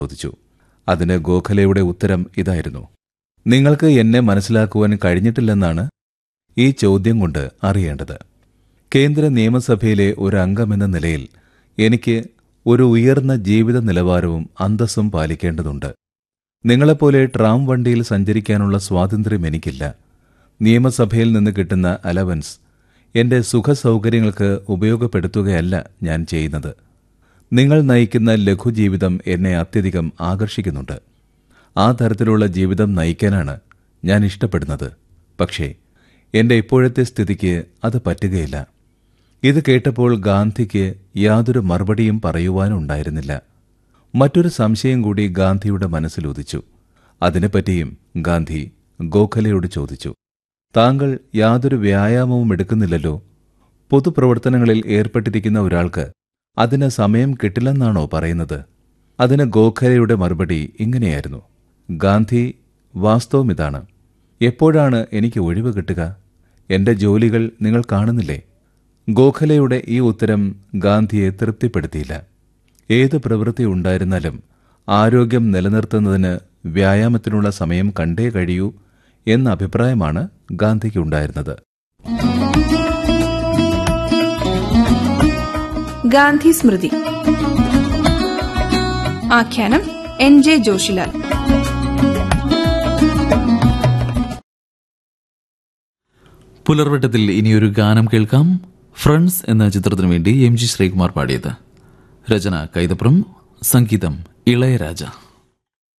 ചോദിച്ചു അതിന് ഗോഖലെയുടെ ഉത്തരം ഇതായിരുന്നു നിങ്ങൾക്ക് എന്നെ മനസ്സിലാക്കുവാൻ കഴിഞ്ഞിട്ടില്ലെന്നാണ് ഈ ചോദ്യം കൊണ്ട് അറിയേണ്ടത് കേന്ദ്ര നിയമസഭയിലെ ഒരു അംഗമെന്ന നിലയിൽ എനിക്ക് ഒരു ഉയർന്ന ജീവിത നിലവാരവും അന്തസ്സും പാലിക്കേണ്ടതുണ്ട് നിങ്ങളെപ്പോലെ ട്രാം വണ്ടിയിൽ സഞ്ചരിക്കാനുള്ള സ്വാതന്ത്ര്യം എനിക്കില്ല നിയമസഭയിൽ നിന്ന് കിട്ടുന്ന അലവൻസ് എന്റെ സുഖസൗകര്യങ്ങൾക്ക് ഉപയോഗപ്പെടുത്തുകയല്ല ഞാൻ ചെയ്യുന്നത് നിങ്ങൾ നയിക്കുന്ന ലഘുജീവിതം എന്നെ അത്യധികം ആകർഷിക്കുന്നുണ്ട് ആ തരത്തിലുള്ള ജീവിതം നയിക്കാനാണ് ഞാൻ ഇഷ്ടപ്പെടുന്നത് പക്ഷേ എന്റെ ഇപ്പോഴത്തെ സ്ഥിതിക്ക് അത് പറ്റുകയില്ല ഇത് കേട്ടപ്പോൾ ഗാന്ധിക്ക് യാതൊരു മറുപടിയും പറയുവാനുണ്ടായിരുന്നില്ല മറ്റൊരു സംശയം കൂടി ഗാന്ധിയുടെ മനസ്സിലുദിച്ചു അതിനെപ്പറ്റിയും ഗാന്ധി ഗോഖലെയോട് ചോദിച്ചു താങ്കൾ യാതൊരു വ്യായാമവും എടുക്കുന്നില്ലല്ലോ പൊതുപ്രവർത്തനങ്ങളിൽ ഏർപ്പെട്ടിരിക്കുന്ന ഒരാൾക്ക് അതിന് സമയം കിട്ടില്ലെന്നാണോ പറയുന്നത് അതിന് ഗോഖലെയുടെ മറുപടി ഇങ്ങനെയായിരുന്നു ഗാന്ധി വാസ്തവം ഇതാണ് എപ്പോഴാണ് എനിക്ക് ഒഴിവ് കിട്ടുക എന്റെ ജോലികൾ നിങ്ങൾ കാണുന്നില്ലേ ഗോഖലെയുടെ ഈ ഉത്തരം ഗാന്ധിയെ തൃപ്തിപ്പെടുത്തിയില്ല ഏത് പ്രവൃത്തി ഉണ്ടായിരുന്നാലും ആരോഗ്യം നിലനിർത്തുന്നതിന് വ്യായാമത്തിനുള്ള സമയം കണ്ടേ കഴിയൂ എന്ന അഭിപ്രായമാണ് ഗാന്ധിക്കുണ്ടായിരുന്നത് ഗാന്ധി സ്മൃതി ആഖ്യാനം എൻ ജെ ജോഷിലാൽ പുലർവട്ടത്തിൽ ഇനിയൊരു ഗാനം കേൾക്കാം ഫ്രണ്ട്സ് എന്ന ചിത്രത്തിനു വേണ്ടി എം ജി ശ്രീകുമാർ പാടിയത് രചന കൈതപ്രം സംഗീതം ഇളയരാജ